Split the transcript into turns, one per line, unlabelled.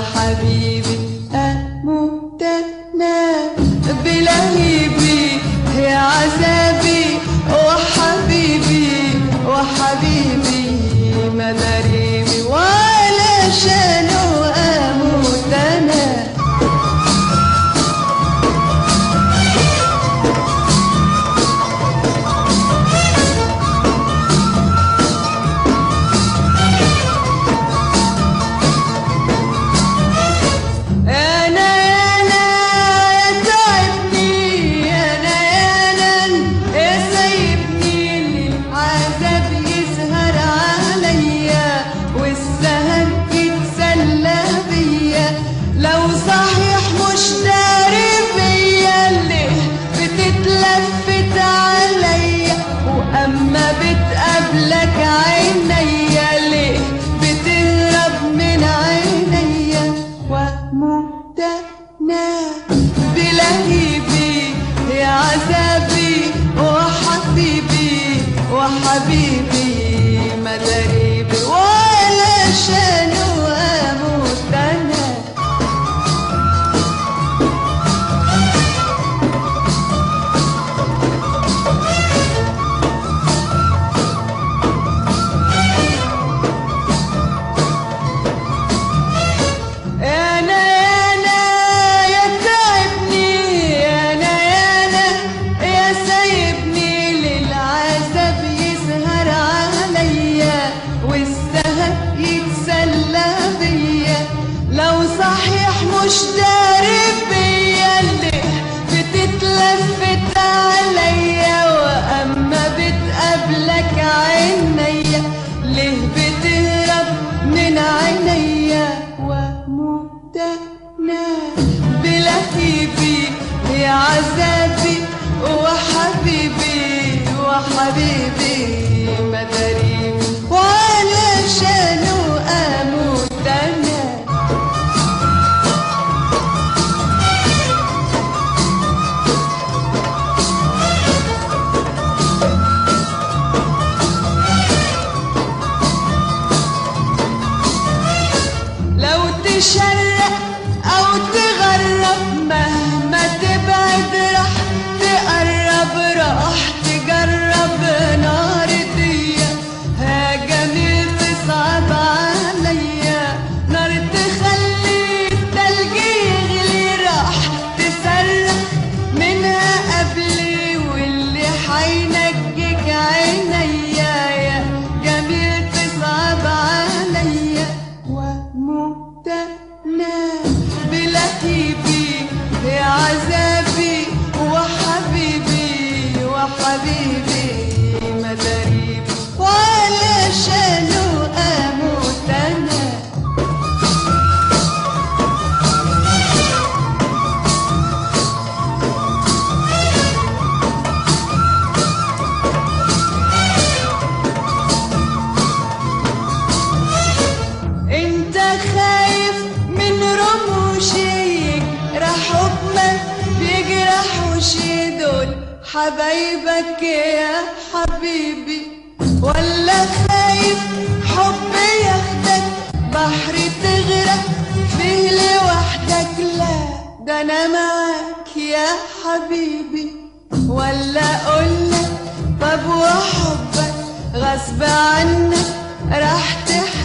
حبيبي أموت أنا بلهيبي يا عذابي وحبيبي وحبيبي مداريبي ولا شانو أموت أنا أنا أنا تعبني أنا أنا يا سايبني العذاب يسهر عليا والسهر يتسلى بيا لو صحيح مش داري بيا ليه بتتلفت عليا وأما بتقابلك عينيا ليه بتهرب من عينيا ومتنا بلهيبي يا عذابي وحبيبي وحبيبي مداريبي ولا شانو أموت أنا أنا أنا يا تعبني أنا أنا يا سايبني للعذاب يسهر عليا والسهر يتسلى بيا لو صحيح مش داري بيا ليه بتتلفت عليا وأما بتقابلك عينيا ليه بتهرب من عينيا ومتنا بلهيبي يا عذابي وحبيبي وحبيبي مداريبي ولا شانو أموت أنا لو تشرق او تغرب مهما تبعد راح تقرب راح تجرب نار دي ها جميل تصعب عليا نار تخلي التلج يغلي راح تصرخ منها قبلي واللي حينجيك عينيا يا جميل تصعب عليا ومتنا بلهيبي يا عذابي وحبيبي وحبيبي مداريبي ولا شانو أموت أنا انت خايف من رموشي يجرح حكمك بيجرح وشي دول حبايبك يا حبيبي ولا خايف حب ياخدك بحر تغرق فيه لوحدك لا ده انا معاك يا حبيبي ولا اقولك طب وحبك غصب عنك راح تحب